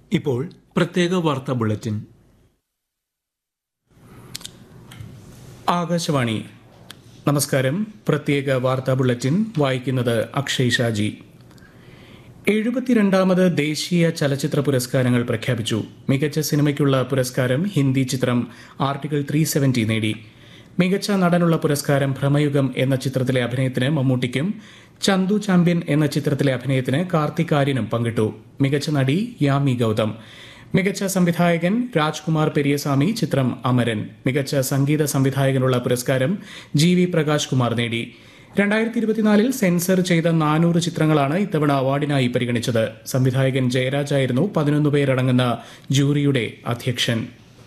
ഇപ്പോൾ പ്രത്യേക വാർത്താ ബുള്ളറ്റിൻ ആകാശവാണി നമസ്കാരം പ്രത്യേക വാർത്താ ബുള്ളറ്റിൻ വായിക്കുന്നത് അക്ഷയ് ഷാജി എഴുപത്തിരണ്ടാമത് ദേശീയ ചലച്ചിത്ര പുരസ്കാരങ്ങൾ പ്രഖ്യാപിച്ചു മികച്ച സിനിമയ്ക്കുള്ള പുരസ്കാരം ഹിന്ദി ചിത്രം ആർട്ടിക്കിൾ ത്രീ സെവന്റി നേടി മികച്ച നടനുള്ള പുരസ്കാരം ഭ്രമയുഗം എന്ന ചിത്രത്തിലെ അഭിനയത്തിന് മമ്മൂട്ടിക്കും ചന്തു ചാമ്പ്യൻ എന്ന ചിത്രത്തിലെ അഭിനയത്തിന് കാർത്തിക് ആര്യനും പങ്കിട്ടു മികച്ച നടി യാമി ഗൌതം മികച്ച സംവിധായകൻ രാജ്കുമാർ പെരിയസ്വാമി ചിത്രം അമരൻ മികച്ച സംഗീത സംവിധായകനുള്ള പുരസ്കാരം ജി വി പ്രകാശ് കുമാർ നേടി രണ്ടായിരത്തി ഇരുപത്തിനാലിൽ സെൻസർ ചെയ്ത നാനൂറ് ചിത്രങ്ങളാണ് ഇത്തവണ അവാർഡിനായി പരിഗണിച്ചത് സംവിധായകൻ ജയരാജ് ആയിരുന്നു പതിനൊന്ന് പേരടങ്ങുന്ന ജൂറിയുടെ അധ്യക്ഷൻ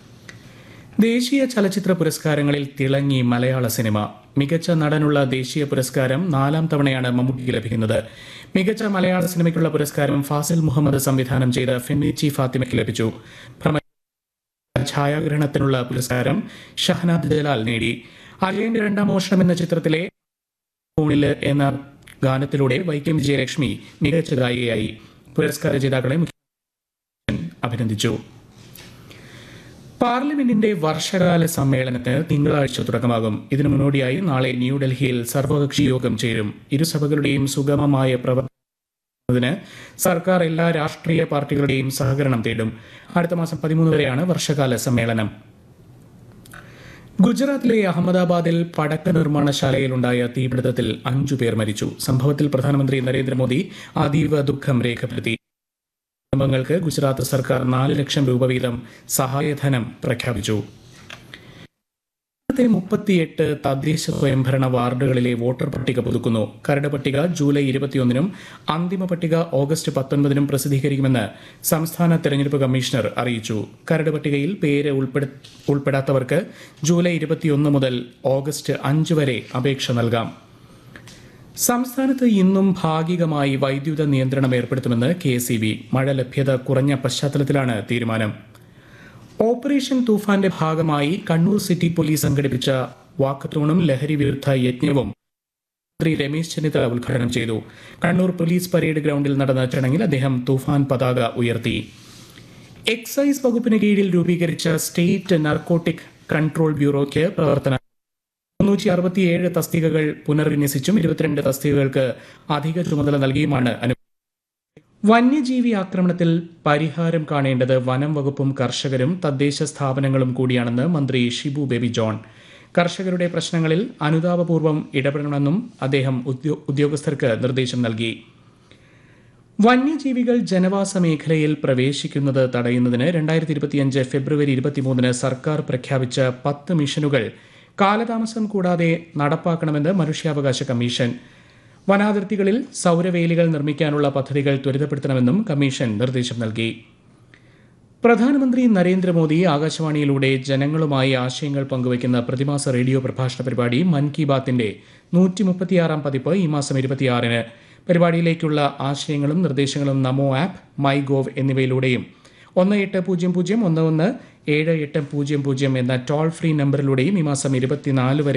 ദേശീയ ചലച്ചിത്ര പുരസ്കാരങ്ങളിൽ തിളങ്ങി മലയാള സിനിമ മികച്ച നടനുള്ള ദേശീയ പുരസ്കാരം നാലാം തവണയാണ് മമ്മൂട്ടിക്ക് ലഭിക്കുന്നത് മികച്ച മലയാള സിനിമയ്ക്കുള്ള പുരസ്കാരം ഫാസിൽ മുഹമ്മദ് സംവിധാനം ചെയ്ത ഫെമിച്ചി ഫാത്തിമയ്ക്ക് ലഭിച്ചു ഭ്രമ ഛായാഗ്രഹണത്തിനുള്ള പുരസ്കാരം ഷഹനാദ് ജലാൽ നേടി അലിയന്റെ രണ്ടാം മോഷണം എന്ന ചിത്രത്തിലെ ഫോണില് എന്ന ഗാനത്തിലൂടെ വൈക്കം വിജയലക്ഷ്മി മികച്ച ഗായികയായി പുരസ്കാര ജേതാക്കളെ മുഖ്യമന്ത്രി അഭിനന്ദിച്ചു പാർലമെന്റിന്റെ വർഷകാല സമ്മേളനത്തിന് തിങ്കളാഴ്ച തുടക്കമാകും ഇതിനു മുന്നോടിയായി നാളെ ന്യൂഡൽഹിയിൽ സർവകക്ഷി യോഗം ചേരും ഇരുസഭകളുടെയും സുഗമമായ പ്രവർത്തനത്തിന് സർക്കാർ എല്ലാ രാഷ്ട്രീയ പാർട്ടികളുടെയും സഹകരണം തേടും അടുത്ത മാസം പതിമൂന്ന് വരെയാണ് വർഷകാല സമ്മേളനം ഗുജറാത്തിലെ അഹമ്മദാബാദിൽ പടക്ക നിർമ്മാണശാലയിലുണ്ടായ തീപിടുത്തത്തിൽ അഞ്ചു പേർ മരിച്ചു സംഭവത്തിൽ പ്രധാനമന്ത്രി നരേന്ദ്രമോദി അതീവ ദുഃഖം രേഖപ്പെടുത്തി കുടുംബങ്ങൾക്ക് ഗുജറാത്ത് സർക്കാർ നാല് ലക്ഷം രൂപ വീതം സഹായധനം പ്രഖ്യാപിച്ചു സംസ്ഥാനത്തെ മുപ്പത്തിയെട്ട് തദ്ദേശ സ്വയംഭരണ വാർഡുകളിലെ വോട്ടർ പട്ടിക പുതുക്കുന്നു കരട് പട്ടിക ജൂലൈ ഇരുപത്തിയൊന്നിനും അന്തിമ പട്ടിക ഓഗസ്റ്റ് പത്തൊൻപതിനും പ്രസിദ്ധീകരിക്കുമെന്ന് സംസ്ഥാന തെരഞ്ഞെടുപ്പ് കമ്മീഷണർ അറിയിച്ചു കരട് പട്ടികയിൽ പേര് ഉൾപ്പെടു- ഉൾപ്പെടാത്തവർക്ക് ജൂലൈ ഇരുപത്തിയൊന്ന് മുതൽ ഓഗസ്റ്റ് അഞ്ച് വരെ അപേക്ഷ നൽകാം സംസ്ഥാനത്ത് ഇന്നും ഭാഗികമായി വൈദ്യുത നിയന്ത്രണം ഏർപ്പെടുത്തുമെന്ന് കെ എസ് മഴ ലഭ്യത കുറഞ്ഞ പശ്ചാത്തലത്തിലാണ് തീരുമാനം ഓപ്പറേഷൻ തൂഫാന്റെ ഭാഗമായി കണ്ണൂർ സിറ്റി പോലീസ് സംഘടിപ്പിച്ച വാക്കത്തോണും ലഹരി വിരുദ്ധ യജ്ഞവും മന്ത്രി രമേശ് ചെന്നിത്തല ഉദ്ഘാടനം ചെയ്തു കണ്ണൂർ പോലീസ് പരേഡ് ഗ്രൗണ്ടിൽ നടന്ന ചടങ്ങിൽ അദ്ദേഹം തൂഫാൻ പതാക ഉയർത്തി എക്സൈസ് വകുപ്പിന് കീഴിൽ രൂപീകരിച്ച സ്റ്റേറ്റ് നർക്കോട്ടിക് കൺട്രോൾ ബ്യൂറോയ്ക്ക് പ്രവർത്തനം മുന്നൂറ്റി അറുപത്തിയേഴ് തസ്തികകൾ പുനർവിന്യസിച്ചും ഇരുപത്തിരണ്ട് തസ്തികകൾക്ക് അധിക ചുമതല നൽകിയുമാണ് അനു വന്യജീവി ആക്രമണത്തിൽ പരിഹാരം കാണേണ്ടത് വനം വകുപ്പും കർഷകരും തദ്ദേശ സ്ഥാപനങ്ങളും കൂടിയാണെന്ന് മന്ത്രി ഷിബു ബേബി ജോൺ കർഷകരുടെ പ്രശ്നങ്ങളിൽ അനുതാപപൂർവ്വം ഇടപെടണമെന്നും അദ്ദേഹം ഉദ്യോ- ഉദ്യോഗസ്ഥർക്ക് നിർദ്ദേശം നൽകി വന്യജീവികൾ ജനവാസ മേഖലയിൽ പ്രവേശിക്കുന്നത് തടയുന്നതിന് രണ്ടായിരത്തി ഇരുപത്തിയഞ്ച് ഫെബ്രുവരി ഇരുപത്തിമൂന്നിന് സർക്കാർ പ്രഖ്യാപിച്ച പത്ത് മിഷനുകൾ കാലതാമസം കൂടാതെ നടപ്പാക്കണമെന്ന് മനുഷ്യാവകാശ കമ്മീഷൻ വനാതിർത്തികളിൽ സൗരവേലികൾ നിർമ്മിക്കാനുള്ള പദ്ധതികൾ ത്വരിതപ്പെടുത്തണമെന്നും കമ്മീഷൻ നിർദ്ദേശം നൽകി പ്രധാനമന്ത്രി നരേന്ദ്രമോദി ആകാശവാണിയിലൂടെ ജനങ്ങളുമായി ആശയങ്ങൾ പങ്കുവയ്ക്കുന്ന പ്രതിമാസ റേഡിയോ പ്രഭാഷണ പരിപാടി മൻ കി ബാത്തിന്റെ നൂറ്റി മുപ്പത്തിയാറാം പതിപ്പ് ഈ മാസം ഇരുപത്തിയാറിന് പരിപാടിയിലേക്കുള്ള ആശയങ്ങളും നിർദ്ദേശങ്ങളും നമോ ആപ്പ് മൈ ഗോവ് എന്നിവയിലൂടെയും ഒന്ന് എട്ട് പൂജ്യം പൂജ്യം ഒന്ന് ഒന്ന് ഏഴ് എട്ട് പൂജ്യം പൂജ്യം എന്ന ടോൾ ഫ്രീ നമ്പറിലൂടെയും ഈ മാസം ഇരുപത്തിനാല് വരെ